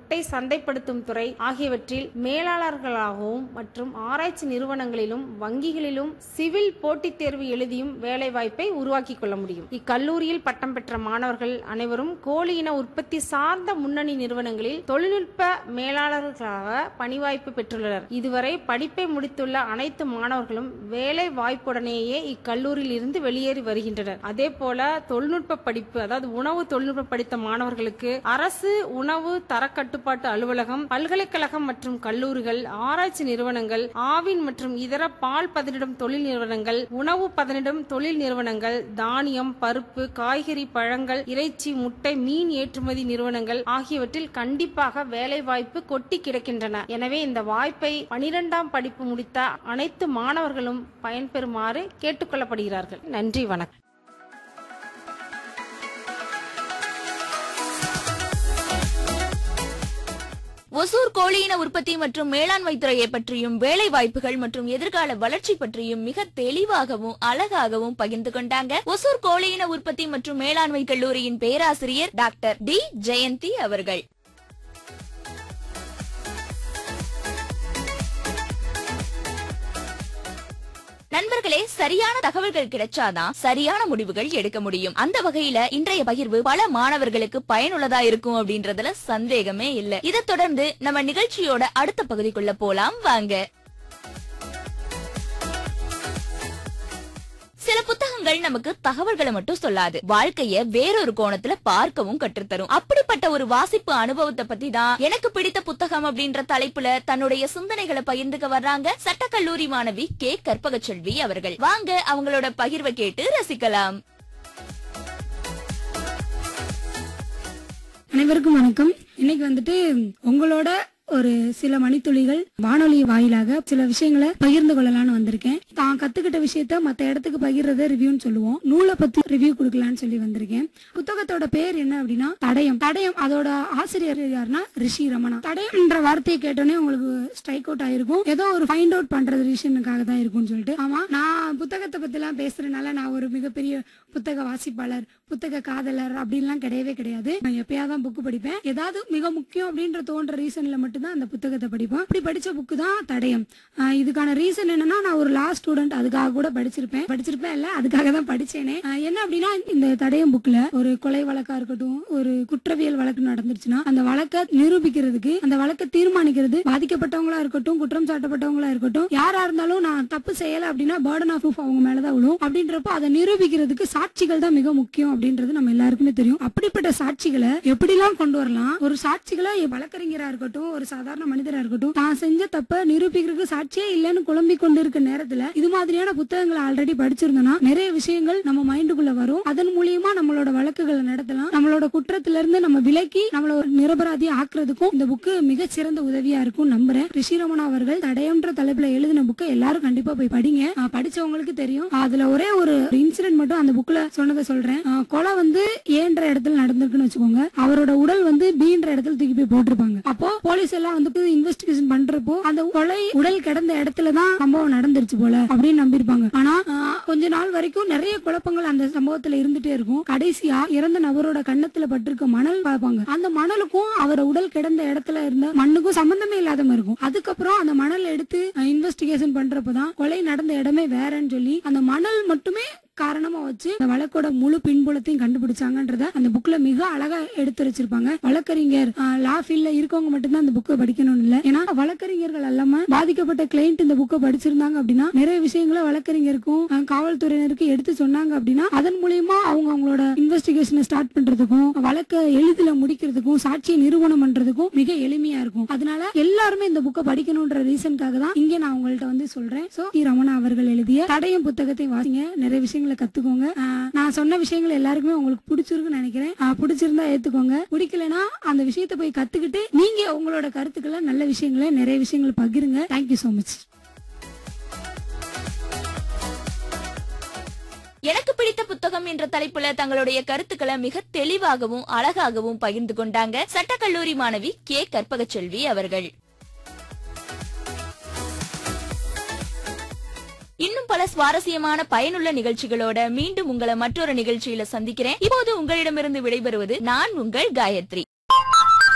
முட்டை சந்தைப்படுத்தும் துறை ஆகியவற்றில் மேலாளர்களாகவும் மற்றும் ஆராய்ச்சி நிறுவனங்களிலும் வங்கிகளிலும் சிவில் போட்டித் தேர்வு எழுதியும் வேலைவாய்ப்பை உருவாக்கிக் கொள்ள முடியும் இக்கல்லூரியில் பட்டம் பெற்ற மாணவர்கள் அனைவரும் கோழி இன உற்பத்தி சார்ந்த முன்னணி நிறுவனங்களில் தொழில்நுட்ப மேலாளர்களாக பணிவாய்ப்பு பெற்றுள்ளனர் இதுவரை படிப்பை முடித்துள்ள அனைத்து மாணவர்களும் வேலை வாய்ப்புடனேயே இக்கல்லூரியில் இருந்து வெளியேறி வருகின்றனர் அதே போல தொழில்நுட்ப படிப்பு அதாவது உணவு தொழில்நுட்ப படித்த மாணவர்களுக்கு அரசு உணவு தரக்கட்டுப்பாட்டு அலுவலகம் பல்கலைக்கழகம் மற்றும் கல்லூரிகள் ஆராய்ச்சி நிறுவனங்கள் ஆவின் மற்றும் இதர பால் பதனிடும் தொழில் நிறுவனங்கள் உணவு பதனிடும் தொழில் நிறுவனங்கள் தானியம் பருப்பு காய்கறி பழங்கள் இறைச்சி முட்டை மீன் ஏற்றுமதி நிறுவனங்கள் ஆகியவற்றில் கண்டிப்பாக வேலை வாய்ப்பு கொட்டி கிடக்கின்றன எனவே இந்த வாய்ப்பை பனிரெண்டாம் படிப்பு முடித்த அனைத்து மாணவர்களும் பயன்பெறுமாறு கேட்டுக்கொள்ளப்படுகிறார்கள் நன்றி வணக்கம் ஒசூர் கோழியின உற்பத்தி மற்றும் மேலாண்மை துறையை பற்றியும் வேலை வாய்ப்புகள் மற்றும் எதிர்கால வளர்ச்சி பற்றியும் மிக தெளிவாகவும் அழகாகவும் பகிர்ந்து கொண்டாங்க ஒசூர் கோழியின உற்பத்தி மற்றும் மேலாண்மை கல்லூரியின் பேராசிரியர் டாக்டர் டி ஜெயந்தி அவர்கள் நண்பர்களே சரியான தகவல்கள் கிடைச்சாதான் சரியான முடிவுகள் எடுக்க முடியும் அந்த வகையில இன்றைய பகிர்வு பல மாணவர்களுக்கு பயனுள்ளதா இருக்கும் அப்படின்றதுல சந்தேகமே இல்ல இதை தொடர்ந்து நம்ம நிகழ்ச்சியோட அடுத்த பகுதிக்குள்ள போலாம் வாங்க சில புத்தகங்கள் நமக்கு தகவல்களை மட்டும் சொல்லாது வாழ்க்கைய வேறொரு கோணத்துல பார்க்கவும் கற்றுத்தரும் அப்படிப்பட்ட ஒரு வாசிப்பு அனுபவத்தை பத்தி தான் எனக்கு பிடித்த புத்தகம் அப்படின்ற தலைப்புல தன்னுடைய சிந்தனைகளை பகிர்ந்துக்க வர்றாங்க சட்டக்கல்லூரி மாணவி கே கற்பகச்செல்வி அவர்கள் வாங்க அவங்களோட பகிர்வை கேட்டு ரசிக்கலாம் அனைவருக்கும் வணக்கம் இன்னைக்கு வந்துட்டு உங்களோட ஒரு சில மணித்துளிகள் வானொலி வாயிலாக சில விஷயங்களை பகிர்ந்து கொள்ளலாம்னு வந்திருக்கேன் தான் கத்துக்கிட்ட விஷயத்த மத்த இடத்துக்கு பகிர்றத ரிவ்யூன்னு சொல்லுவோம் நூலை பத்தி ரிவ்யூ கொடுக்கலாம்னு சொல்லி வந்திருக்கேன் புத்தகத்தோட பேர் என்ன அப்படின்னா தடயம் தடயம் அதோட ஆசிரியர் யாருன்னா ரிஷி ரமணா தடயம்ன்ற வார்த்தையை கேட்டோன்னே உங்களுக்கு ஸ்ட்ரைக் அவுட் ஆயிருக்கும் ஏதோ ஒரு ஃபைண்ட் அவுட் பண்றது ரீசனுக்காக தான் இருக்கும்னு சொல்லிட்டு ஆமா நான் புத்தகத்தை பத்தி எல்லாம் பேசுறதுனால நான் ஒரு மிகப்பெரிய புத்தக வாசிப்பாளர் புத்தக காதலர் அப்படின்லாம் கிடையவே கிடையாது நான் எப்பயாதான் புக்கு படிப்பேன் ஏதாவது மிக முக்கியம் அப்படின்ற தோன்ற ரீசன்ல மட்டும்தான் அந்த புத்தகத்தை படிப்பேன் அப்படி படிச்ச புக்கு தான் தடயம் ஆஹ் இதுக்கான ரீசன் என்னன்னா நான் ஒரு லா ஸ்டூடெண்ட் அதுக்காக கூட படிச்சிருப்பேன் படிச்சிருப்பேன் இல்ல அதுக்காக தான் படிச்சேனே ஆஹ் என்ன அப்படின்னா இந்த தடயம் புக்ல ஒரு கொலை வழக்கா இருக்கட்டும் ஒரு குற்றவியல் வழக்கு நடந்துருச்சுன்னா அந்த வழக்கை நிரூபிக்கிறதுக்கு அந்த வழக்கை தீர்மானிக்கிறது பாதிக்கப்பட்டவங்களா இருக்கட்டும் குற்றம் சாட்டப்பட்டவங்களா இருக்கட்டும் யாரா இருந்தாலும் நான் தப்பு செய்யல அப்படின்னா பேர்டன் ஆஃப் ப்ரூஃப் அவங்க மேலதான் விழும் அப்படின்றப்போ அதை நிரூபிக்கிறதுக்கு சாட்சிகள் தான் மிக முக்கியம் அப்படின்றது நம்ம எல்லாருக்குமே தெரியும் அப்படிப்பட்ட சாட்சிகளை எப்படிலாம் கொண்டு வரலாம் ஒரு சாட்சிகளை வழக்கறிஞரா இருக்கட்டும் ஒரு சாதாரண மனிதரா இருக்கட்டும் தான் செஞ்ச தப்ப நிரூபிக்கிறதுக்கு சாட்சியே இல்லைன்னு குழம்பிக் கொண்டு இருக்க நேரத்துல இது மாதிரியான புத்தகங்களை ஆல்ரெடி படிச்சிருந்தோம்னா நிறைய விஷயங்கள் நம்ம மைண்டுக்குள்ள வரும் அதன் மூலியமா நம்மளோட வழக்குகளை நடத்தலாம் நம்மளோட குற்றத்துல இருந்து நம்ம விலக்கி நம்மள ஒரு நிரபராதியா ஆக்குறதுக்கும் இந்த புக்கு மிக சிறந்த உதவியா இருக்கும் நம்புறேன் ரிஷிரமணா அவர்கள் தடயம்ன்ற தலைப்புல எழுதின புக்கை எல்லாரும் கண்டிப்பா போய் படிங்க ஆஹ் படிச்சவங்களுக்கு தெரியும் அதுல ஒரே ஒரு இன்சிடென்ட் மட்டும் அந்த புக்ல சொன்னதை சொல்றேன் ஆஹ் கொலை வந்து ஏன்ற இடத்துல நடந்திருக்குன்னு வச்சுக்கோங்க அவரோட உடல் வந்து பீன்ற இடத்துல தூக்கி போய் போட்டிருப்பாங்க அப்போ போலீஸ் எல்லாம் வந்து இன்வெஸ்டிகேஷன் பண்றப்போ அந்த கொலை உடல் கிடந்த இடத்துல தான் சம்பவம் நடந்துருச்சு போல அப்படின்னு நம்பியிருப்பாங்க ஆனா ஆஹ், கொஞ்ச நாள் வரைக்கும் நிறைய குழப்பங்கள் அந்த சம்பவத்துல இருந்துட்டே இருக்கும் கடைசியா இறந்த நபரோட கன்னத்துல பட்டிருக்க மணல் பார்ப்பாங்க அந்த மணலுக்கும் அவர் உடல் கிடந்த இடத்துல இருந்த மண்ணுக்கும் சம்பந்தமே இல்லாத மாதிரி இருக்கும் அதுக்கப்புறம் அந்த மணல் எடுத்து இன்வெஸ்டிகேஷன் பண்றப்பதான் கொலை நடந்த இடமே வேறன்னு சொல்லி அந்த மணல் மட்டுமே காரணமா வச்சு அந்த வழக்கோட முழு பின்புலத்தையும் கண்டுபிடிச்சாங்கன்றத அந்த புக்ல மிக அழகா எடுத்து வச்சிருப்பாங்க வழக்கறிஞர் லா ஃபீல்ட்ல இருக்கவங்க மட்டும்தான் அந்த புக்கை படிக்கணும் இல்ல ஏன்னா வழக்கறிஞர்கள் எல்லாம பாதிக்கப்பட்ட கிளைண்ட் இந்த புக்கை படிச்சிருந்தாங்க அப்படின்னா நிறைய விஷயங்களை வழக்கறிஞருக்கும் அஹ், காவல்துறையினருக்கு எடுத்து சொன்னாங்க அப்படின்னா அதன் மூலியமா அவங்க அவங்களோட இன்வெஸ்டிகேஷனை ஸ்டார்ட் பண்றதுக்கும் வழக்க எளிதில முடிக்கிறதுக்கும் சாட்சியை நிரூபணம் பண்றதுக்கும் மிக எளிமையா இருக்கும் அதனால எல்லாருமே இந்த புக்கை படிக்கணும்ன்ற ரீசனுக்காக தான் இங்க நான் உங்கள்ட்ட வந்து சொல்றேன் சோ டி ரமணா அவர்கள் எழுதிய தடயம் புத்தகத்தை வாசிங்க நிறைய விஷயங்களை கத்துக்கோங்க ஆஹ் நான் சொன்ன விஷயங்கள் எல்லாருக்குமே உங்களுக்கு பிடிச்சிருக்குன்னு நினைக்கிறேன் ஆஹ் பிடிச்சிருந்தா ஏத்துக்கோங்க பிடிக்கலனா அந்த விஷயத்தை போய் கத்துக்கிட்டு நீங்க உங்களோட கருத்துக்களை நல்ல விஷயங்களை நிறைய விஷயங்கள் பகிருங்க தேங்க்யூ so மச் எனக்கு பிடித்த புத்தகம் என்ற தலைப்புல தங்களுடைய கருத்துக்களை மிக தெளிவாகவும் அழகாகவும் பகிர்ந்து கொண்டாங்க சட்டக்கல்லூரி மாணவி கே கற்பகச்செல்வி அவர்கள் இன்னும் பல சுவாரஸ்யமான பயனுள்ள நிகழ்ச்சிகளோட மீண்டும் உங்களை மற்றொரு நிகழ்ச்சியில சந்திக்கிறேன் இப்போது உங்களிடமிருந்து விடைபெறுவது நான் உங்கள் காயத்ரி